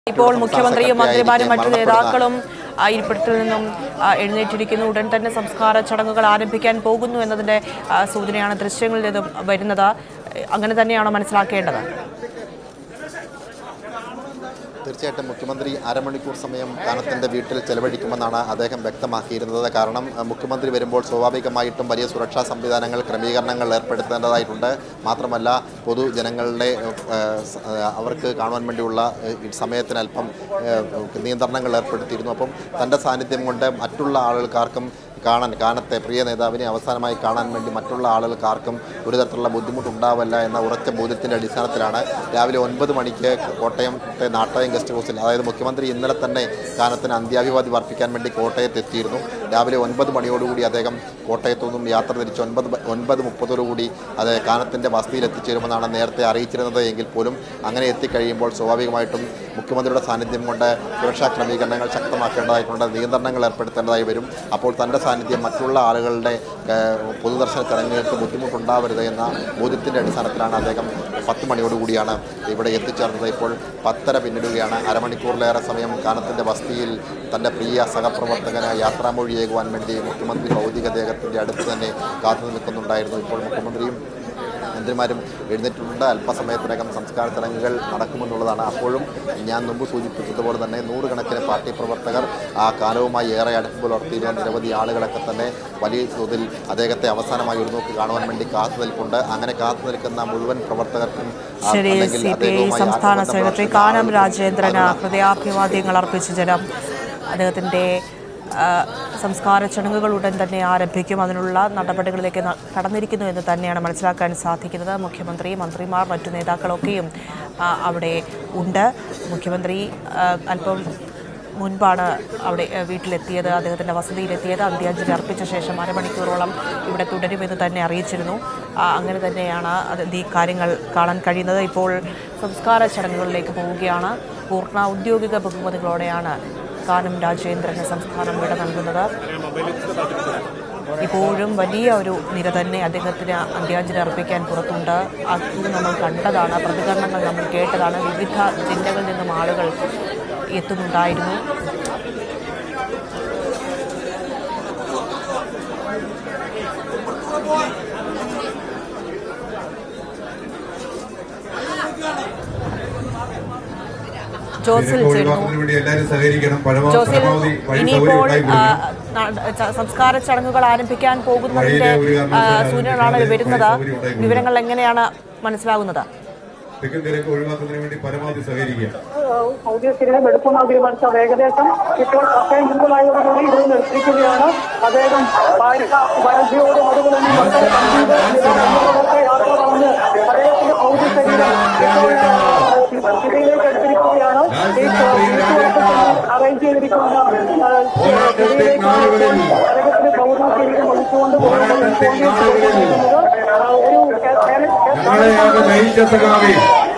ഇപ്പോൾ മുഖ്യമന്ത്രിയും മന്ത്രിമാരും മറ്റു മരണപ്പെടുന്ന നേതാക്കളും ആ, ഇരിപ്പിടത്തിൽ നിന്നും ആ, എഴുന്നേറ്റിരിക്കുന്നു ഉടൻ തന്നെ സംസ്കാര ചടങ്ങുകൾ ആരംഭിക്കാൻ പോകുന്നു എന്നതിന്റെ ആ, സൂചനയാണ് ദൃശ്യങ്ങളിൽ നിന്നും വരുന്നത് അങ്ങനെ തന്നെയാണോ മനസ്സിലാക്കേണ്ടത് തീർച്ചയായിട്ടും മുഖ്യമന്ത്രി അരമണിക്കൂർ സമയം കാനത്തിന്റെ വീട്ടിൽ ചെലവഴിക്കുമെന്നാണ് അദ്ദേഹം വ്യക്തമാക്കിയിരുന്നത് കാരണം അഹ്, മുഖ്യമന്ത്രി വരുമ്പോൾ സ്വാഭാവികമായിട്ടും വലിയ സുരക്ഷാ സംവിധാനങ്ങൾ ക്രമീകരണങ്ങൾ ഏർപ്പെടുത്തേണ്ടതായിട്ടുണ്ട് മാത്രമല്ല പൊതുജനങ്ങളുടെ ഏഹ്, സ- ഏഹ്, അവർക്ക് കാണുവാൻ വേണ്ടിയുള്ള ഏഹ്, ഈ സമയത്തിന് അല്പം ഏഹ്, നിയന്ത്രണങ്ങൾ ഏർപ്പെടുത്തിയിരുന്നു അപ്പം തൻ്റെ സാന്നിധ്യം കൊണ്ട് മറ്റുള്ള ആളുകൾക്കാർക്കും കാണാൻ കാനത്തെ പ്രിയ നേതാവിനെ അവസാനമായി കാണാൻ വേണ്ടി മറ്റുള്ള ആളുകൾക്കാർക്കും ഒരു തരത്തിലുള്ള ബുദ്ധിമുട്ടുണ്ടാവില്ല എന്ന ഉറച്ച ബോധ്യത്തിൻ്റെ അടിസ്ഥാനത്തിലാണ് രാവിലെ ഒൻപത് മണിക്ക് കോട്ടയത്തെ നാട്ടയം ഗസ്റ്റ് ഹൗസിൽ അതായത് മുഖ്യമന്ത്രി ഇന്നലെ തന്നെ കാനത്തിന് അന്ത്യാഭിവാദി വർപ്പിക്കാൻ വേണ്ടി കോട്ടയത്ത് എത്തിയിരുന്നു രാവിലെ ഒൻപത് മണിയോടുകൂടി അദ്ദേഹം കോട്ടയത്തു നിന്നും യാത്ര തിരിച്ച് ഒൻപത് ബ- ഒൻപത് മുപ്പതോടുകൂടി അത് കാനത്തിൻ്റെ വസതിയിൽ എത്തിച്ചേരുമെന്നാണ് നേരത്തെ അറിയിച്ചിരുന്നത് എങ്കിൽ പോലും അങ്ങനെ എത്തിക്കഴിയുമ്പോൾ സ്വാഭാവികമായിട്ടും മുഖ്യമന്ത്രിയുടെ സാന്നിധ്യം കൊണ്ട് സുരക്ഷാ ക്രമീകരണങ്ങൾ ശക്തമാക്കേണ്ടതായിട്ടുണ്ട് നിയന്ത്രണങ്ങൾ ഏർപ്പെടുത്തേണ്ടതായി വരും അപ്പോൾ തൻ്റെ സാന്നിധ്യം മറ്റുള്ള ആളുകളുടെ ഏഹ്, പൊതുദർശന ചടങ്ങുകൾക്ക് ബുദ്ധിമുട്ടുണ്ടാവരുത് എന്ന ബോധ്യത്തിൻ്റെ അടിസ്ഥാനത്തിലാണ് അദ്ദേഹം പത്ത് മണിയോടുകൂടിയാണ് ഇവിടെ എത്തിച്ചേർന്നത് ഇപ്പോൾ പത്തര പിന്നിടുകയാണ് അരമണിക്കൂറിലേറെ സമയം കാനത്തിൻ്റെ വസതിയിൽ തൻ്റെ പ്രിയ സഹപ്രവർത്തകന് യാത്രാമൊഴിയേകുവാൻ വേണ്ടി മുഖ്യമന്ത്രി ഭൗതിക ദേഹത്തിൻ്റെ അടുത്ത് തന്നെ കാത്തു നിൽക്കുന്നുണ്ടായിരുന്നു ഇപ്പോൾ മുഖ്യമന്ത്രിയും മന്ത്രിമാരും എഴുന്നേറ്റിട്ടുണ്ട് അല്പസമയത്തിനകം സംസ്കാര ചടങ്ങുകൾ നടക്കുമെന്നുള്ളതാണ് അപ്പോഴും ഞാൻ മുമ്പ് സൂചിപ്പിച്ചതുപോലെ തന്നെ നൂറുകണക്കിന് പാർട്ടി പ്രവർത്തകർ ആ കാലവുമായി ഏറെ അടുപ്പ് പുലർത്തിയിരുന്ന നിരവധി ആളുകളൊക്കെ തന്നെ വലിയ തോതിൽ അദ്ദേഹത്തെ അവസാനമായി ഒരു നോക്ക് കാണുവാൻ വേണ്ടി കാത്തു നിൽപ്പുണ്ട് അങ്ങനെ കാത്തു നിൽക്കുന്ന മുഴുവൻ പ്രവർത്തകർക്കും ആ, ശരി അല്ലെങ്കിൽ സി പി ഐ അദ്ദേഹവുമായി സംസ്ഥാന ആത്മബന്ധം സെക്രട്ടറി പുലർത്തുന്ന കാനം ആളുകൾക്ക് രാജേന്ദ്രന് ഹൃദയാഭിവാദ്യങ്ങൾ അർപ്പിച്ച ജനം അദ്ദേഹത്തിന്റെ ആ, സംസ്കാര ചടങ്ങുകൾ ഉടൻ തന്നെ ആരംഭിക്കും അതിനുള്ള നടപടികളിലേക്ക് ന- കടന്നിരിക്കുന്നു എന്ന് തന്നെയാണ് മനസ്സിലാക്കാൻ സാധിക്കുന്നത് മുഖ്യമന്ത്രി മന്ത്രിമാർ മറ്റു നേതാക്കളൊക്കെയും ആ, അവിടെ ഉണ്ട് മുഖ്യമന്ത്രി ആ, അല്പം മുൻപാണ് അവിടെ ഏഹ്, വീട്ടിലെത്തിയത് അദ്ദേഹത്തിൻ്റെ വസതിയിലെത്തിയത് അന്ത്യാഞ്ജലി അർപ്പിച്ച ശേഷം അരമണിക്കൂറോളം ഇവിടെ തുടരുമെന്ന് തന്നെ അറിയിച്ചിരുന്നു ആ, അങ്ങനെ തന്നെയാണ് അത് ഈ കാര്യങ്ങൾ കാണാൻ കഴിയുന്നത് ഇപ്പോൾ സംസ്കാര ചടങ്ങുകളിലേക്ക് പോവുകയാണ് പൂർണ്ണ ഔദ്യോഗിക ബഹുമതികളോടെയാണ് കാനം രാജേന്ദ്രന് സംസ്ഥാനം വിട നൽകുന്നത് ഇപ്പോഴും വലിയ ഒരു നിര തന്നെ അദ്ദേഹത്തിന് അന്ത്യാഞ്ജലി അർപ്പിക്കാൻ പുറത്തുണ്ട് അത് നമ്മൾ കണ്ടതാണ് പ്രതികരണങ്ങൾ നമ്മൾ കേട്ടതാണ് വിവിധ ജില്ലകളിൽ നിന്നും ആളുകൾ എത്തുന്നുണ്ടായിരുന്നു ജോസിൽ ഇതിനൊക്കെ ചേരുന്നു ഒഴിവാക്കുന്നതിന് വേണ്ടി എല്ലാവരും സഹകരിക്കണം പരമാവധി ജോസിൽ പരമാവധി വഴി ഇനിയിപ്പോൾ സൗകര്യം ആ, ഉണ്ടായി ന- ച- സംസ്കാര ചടങ്ങുകൾ ആരംഭിക്കാൻ പോകുന്നതിന്റെ വഴിയിലെ ഒരു കാരണവശാലും ആ, സൂചനകളാണ് ആരംഭിക്കാതെ വരുന്നത് വഴി സൗകര്യം ഉണ്ടായി വിവരങ്ങൾ എങ്ങനെയാണ് മനസ്സിലാകുന്നത് തിക്കും തിരക്ക് ഒഴിവാക്കുന്നതിന് വേണ്ടി പരമാവധി സഹകരിക്കുക ഔദ്യോഗിക എടുക്കുന്ന തീരുമാനിച്ചത് ഏകദേശം ഇപ്പോൾ കപ്പയും മുമ്പിലായതോടുകൂടി ഇത് നിർത്തിക്കുകയാണ് അദ്ദേഹം ഭാരതിയോടും അതുപോലെ തന്നെ മക്കൾ സംഗീത നിലവാരങ്ങളൊക്കെ യാത്ര പറഞ്ഞ് അദ്ദേഹത്തിന്റെ ഭൗതിക ശരീരം ഇപ്പോൾ സ്ഥിതിയിലേക്ക് എടുത്തിരിക്കുകയാണ് ഈ അറേഞ്ച് ചെയ്തിരിക്കുന്ന സ്ഥിതിയിലേക്ക് അദ്ദേഹത്തിന്റെ ഭൗതിക ശരീരം ഒഴിച്ചുകൊണ്ട് ഒരു ഞങ്ങളെയാണ് നയിച്ച സഖാവി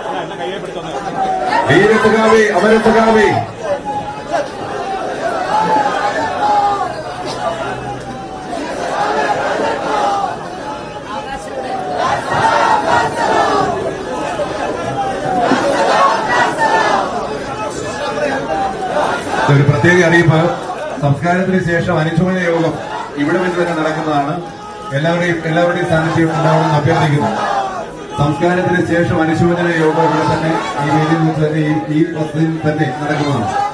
വീരസഖാവി അമരസഖാവി ഒരു പ്രത്യേക അറിയിപ്പ് സംസ്കാരത്തിന് ശേഷം അനുശോചന യോഗം ഇവിടെ വെച്ച് തന്നെ നടക്കുന്നതാണ് എല്ലാവരുടെയും എല്ലാവരുടെയും സാന്നിധ്യം ഉണ്ടാവണമെന്ന് അഭ്യർത്ഥിക്കുന്നു സംസ്കാരത്തിന് ശേഷം അനുശോചന യോഗം ഇവിടെ തന്നെ ഈ വേദിയിൽ വെച്ച് തന്നെ ഈ ഈ വസതിയിൽ തന്നെ നടക്കുന്നതാണ്